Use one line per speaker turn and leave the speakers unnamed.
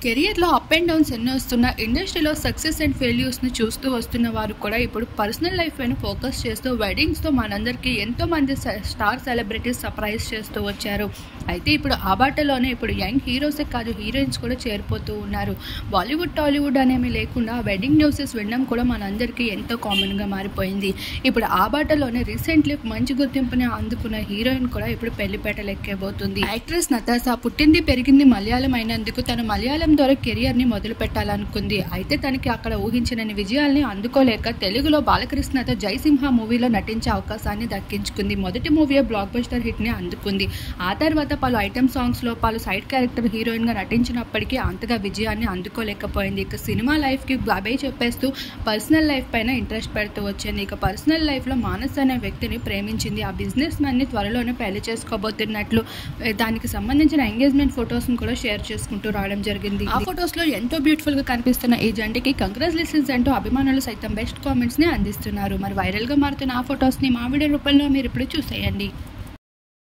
కెరియర్లో up and downs ఎన్నో వస్తున్న ఇండస్ట్రీలో సక్సెస్ అండ్ ఫెయిల్యూర్స్ని చూస్తూ వస్తున్న వారు కూడా ఇప్పుడు పర్సనల్ లైఫ్ పైన ఫోకస్ చేస్తూ వెడ్డింగ్స్తో మనందరికీ ఎంతో మంది స- స్టార్ సెలబ్రిటీస్ సర్ప్రైజ్ చేస్తూ వచ్చారు అయితే ఇప్పుడు ఆ బాటలోనే ఇప్పుడు యంగ్ హీరోసే కాదు హీరోయిన్స్ కూడా చేరిపోతూ ఉన్నారు బాలీవుడ్ టాలీవుడ్ అనేవి లేకుండా వెడ్డింగ్ న్యూసెస్ వినడం కూడా మనందరికీ ఎంతో కామన్గా మారిపోయింది ఇప్పుడు ఆ బాటలోనే రీసెంట్లీ మంచి గుర్తింపుని అందుకున్న హీరోయిన్ కూడా ఇప్పుడు పెళ్లిపేటలు ఎక్కేబోతుంది యాక్ట్రెస్ నతాసా పుట్టింది పెరిగింది మలయాళం అయినందుకు తను మలయాళం ద్వారా కెరియర్ ని మొదలు పెట్టాలనుకుంది అయితే తనకి అక్కడ ఊహించిన విజయాల్ని అందుకోలేక తెలుగులో బాలకృష్ణతో జయసింహ మూవీలో నటించే అవకాశాన్ని దక్కించుకుంది మొదటి మూవీ బ్లాక్ బస్టర్ హిట్ ని అందుకుంది ఆ తర్వాత పలు ఐటమ్ సాంగ్స్ లో పలు సైడ్ క్యారెక్టర్ హీరోయిన్ గా నటించినప్పటికీ అంతగా విజయాన్ని అందుకోలేకపోయింది ఇక సినిమా లైఫ్ కి బాబాయ్ చెప్పేస్తూ పర్సనల్ లైఫ్ పైన ఇంట్రెస్ట్ పెడుతూ వచ్చింది ఇక పర్సనల్ లైఫ్ లో మానస్ అనే వ్యక్తిని ప్రేమించింది ఆ బిజినెస్ మ్యాన్ ని త్వరలోనే పెళ్లి చేసుకోబోతున్నట్లు ఏ, దానికి సంబంధించిన ఎంగేజ్మెంట్ ఫొటోస్ ను కూడా షేర్ చేసుకుంటూ రావడం జరిగింది ఆ ఫొటోస్ లో ఎంతో బ్యూటిఫుల్ గా కనిపిస్తున్న ఈ జంటకి కంగ్రాచులేషన్స్ అంటూ అభిమానులు సైతం బెస్ట్ కామెంట్స్ ని అందిస్తున్నారు మరి వైరల్ గా మారుతున్న ఆ ఫొటోస్ ని మా వీడియో రూపంలో మీరు ఇప్పుడు చూసేయండి